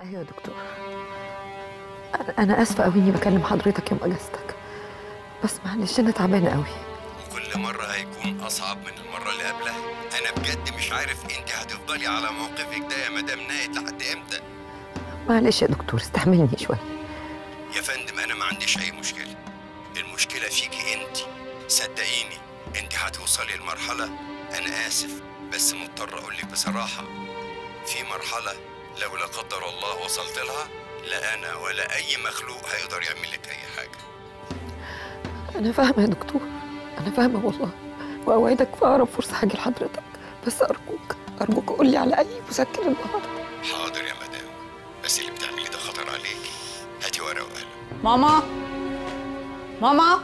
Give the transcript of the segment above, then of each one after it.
ايوه يا دكتور أنا- انا اسفه قوي اني بكلم حضرتك يوم اجازتك بس معلش انا تعبانه قوي وكل مرة هيكون أصعب من المرة اللي قبلها أنا بجد مش عارف أنت هتفضلي على موقفك ده يا مدام نايت لحد إمتى معلش يا دكتور استحملني شويه يا فندم أنا ما عنديش أي مشكلة المشكلة فيكي أنت صدقيني أنت هتوصلي لمرحلة أنا آسف بس مضطر أقول لك بصراحة في مرحلة لو لا قدر الله وصلت لها لا أنا ولا أي مخلوق هيقدر يعمل لك أي حاجة انا فاهمه يا دكتور انا فاهمه والله واوعدك في اقرب فرصه هاجي لحضرتك بس ارجوك ارجوك قول لي على اي مسكن النهارده حاضر يا مدام بس اللي بتعمليه ده خطر عليكي هاتي ورقة وقلم ماما ماما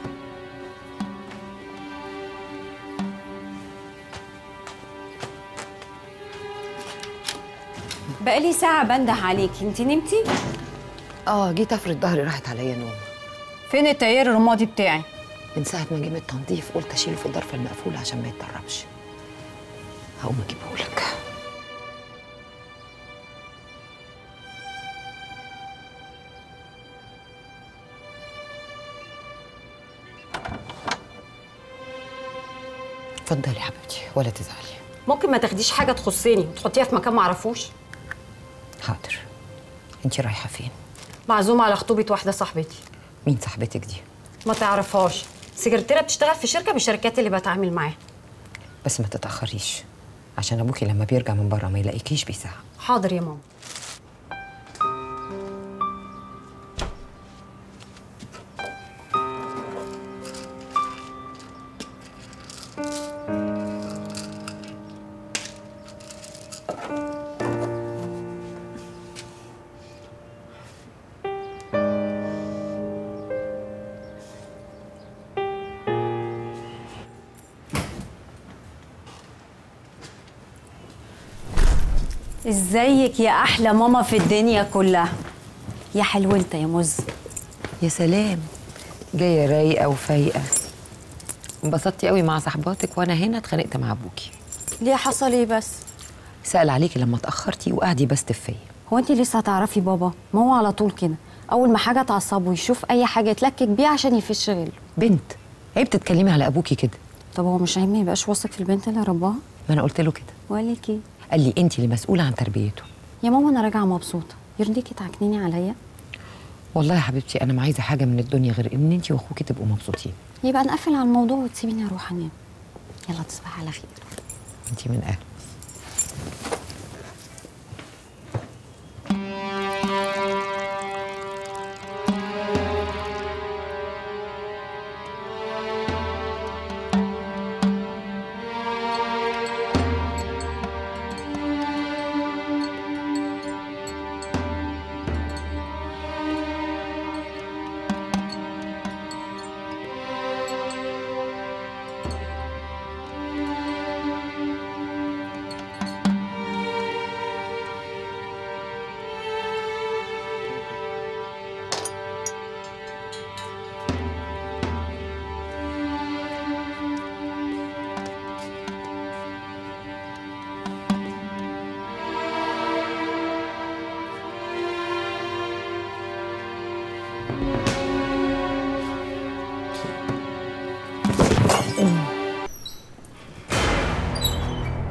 بقالي ساعة بنده عليكي انت نمتي؟ اه جيت افرد ظهري راحت عليا نوم فين التيار الرمادي بتاعي؟ من ساعه ما جه من التنظيف قلت اشيله في الظرف المقفول عشان ما يتطربش هقوم اجيبهولك اتفضلي يا حبيبتي ولا تزعلي ممكن ما تاخديش حاجة تخصني وتحطيها في مكان معرفوش حاضر انت رايحه فين معزومة على خطوبة واحدة صاحبتي مين صاحبتك دي ما تعرفهاش سكرتيرة بتشتغل في شركة من الشركات اللي بتعامل معاها بس ما تتاخريش عشان ابوكي لما بيرجع من بره ما يلاقيكيش بيزعق حاضر يا ماما ازيك يا احلى ماما في الدنيا كلها يا حلوة يا مز يا سلام جايه رايقه وفايقه انبسطتي قوي مع صاحباتك وانا هنا اتخانقت مع ابوكي ليه حصل ايه بس سأل عليكي لما اتأخرتي وقعدي بس فيا هو انت لسه هتعرفي بابا ما هو على طول كده اول ما حاجه تعصبه يشوف اي حاجه يتلكك بيها عشان يفش غله بنت عيب تتكلمي على ابوكي كده طب هو مش عيب ما يبقاش واثق في البنت اللي رباها ما انا قلت له كده وقال لك ايه قال لي انت اللي مسؤوله عن تربيته يا ماما انا راجعه مبسوطه يرضيكي تعكنيني عليا والله يا حبيبتي انا ما عايزه حاجه من الدنيا غير ان انت واخوكي تبقوا مبسوطين يبقى نقفل على الموضوع وتسيبيني اروح انام يلا تصبحي على خير انت من اهل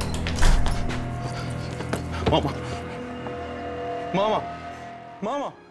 ماما ماما ماما